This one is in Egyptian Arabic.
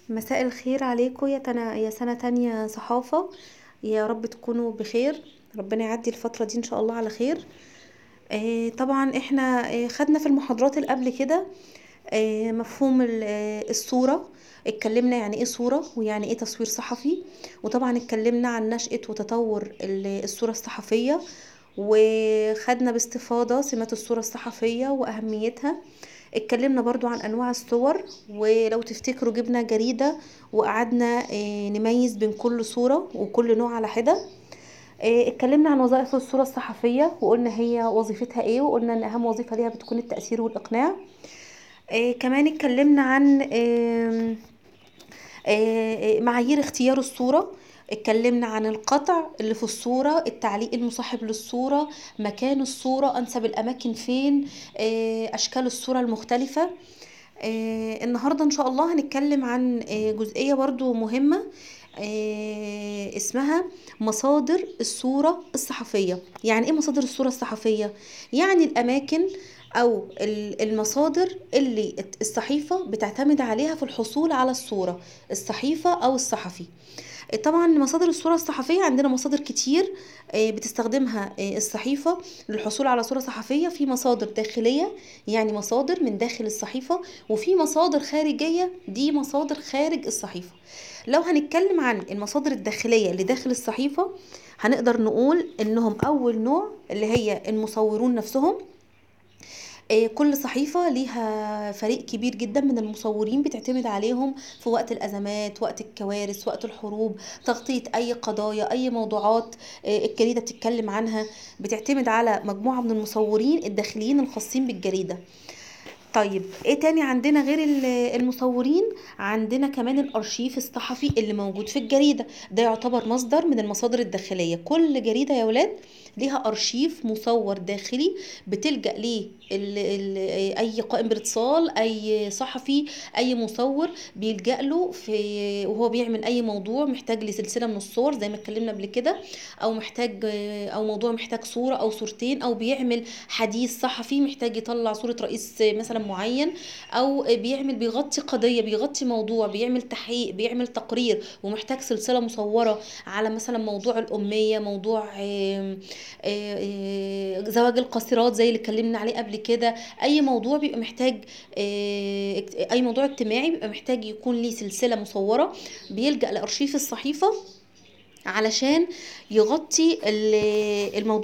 مساء الخير عليكم يا تنا يا سنة تانية صحافة يا رب تكونوا بخير ربنا يعدي الفترة دي ان شاء الله على خير آه طبعا احنا آه خدنا في المحاضرات اللي قبل كده آه مفهوم ال- آه، الصورة اتكلمنا يعني ايه صورة ويعني ايه تصوير صحفي وطبعا اتكلمنا عن نشأة وتطور ال- الصورة الصحفية وخدنا باستفاضة سمات الصورة الصحفية وأهميتها اتكلمنا برضو عن انواع الصور ولو تفتكروا جبنا جريدة وقعدنا آه، نميز بين كل صورة وكل نوع على حدة آه، اتكلمنا عن وظائف الصورة الصحفية وقلنا هي وظيفتها ايه وقلنا ان اهم وظيفة ليها بتكون التأثير والإقناع آه، كمان اتكلمنا عن آم، آه، معايير اختيار الصورة اتكلمنا عن القطع اللي في الصورة التعليق المصاحب للصورة مكان الصورة أنسب الأماكن فين آه، أشكال الصورة المختلفة آه، النهاردة إن شاء الله هنتكلم عن آه، جزئية برضو مهمة آه، اسمها مصادر الصورة الصحفية يعني ايه مصادر الصورة الصحفية يعني الأماكن أو ال- المصادر اللي الصحيفة بتعتمد عليها في الحصول على الصورة الصحيفة أو الصحفي طبعا مصادر الصورة الصحفية عندنا مصادر كتير آه، بتستخدمها آه، الصحيفة للحصول على صورة صحفية في مصادر داخلية يعني مصادر من داخل الصحيفة وفي مصادر خارجية دي مصادر خارج الصحيفة لو هنتكلم عن المصادر الداخلية اللي داخل الصحيفة هنقدر نقول انهم اول نوع اللي هي المصورون نفسهم آه، كل صحيفة ليها فريق كبير جدا من المصورين بتعتمد عليهم في وقت الأزمات وقت الكوارث وقت الحروب تغطية أي قضايا أي موضوعات آه، الجريدة بتتكلم عنها بتعتمد على مجموعة من المصورين الداخليين الخاصين بالجريدة طيب ايه تاني عندنا غير ال- المصورين عندنا كمان الارشيف الصحفي اللي موجود في الجريدة ده يعتبر مصدر من المصادر الداخلية كل جريدة يا ولاد ليها ارشيف مصور داخلي بتلجأ ليه ال ال اي قائم بالاتصال اي صحفي اي مصور بيلجأ له في وهو بيعمل اي موضوع محتاج لسلسلة من الصور زي ما اتكلمنا قبل كده او محتاج او موضوع محتاج صورة او صورتين او بيعمل حديث صحفي محتاج يطلع صورة رئيس مثلا معين او بيعمل بيغطي قضية بيغطي موضوع بيعمل تحقيق بيعمل تقرير ومحتاج سلسلة مصورة على مثلا موضوع الأمية موضوع آم، آه، آه، زواج القاصرات زي اللي اتكلمنا عليه قبل كده اي موضوع بيبقى محتاج آه، اجت- اي موضوع اجتماعي بيبقى محتاج يكون ليه سلسلة مصورة بيلجأ لأرشيف الصحيفة علشان يغطي ال- الموضوع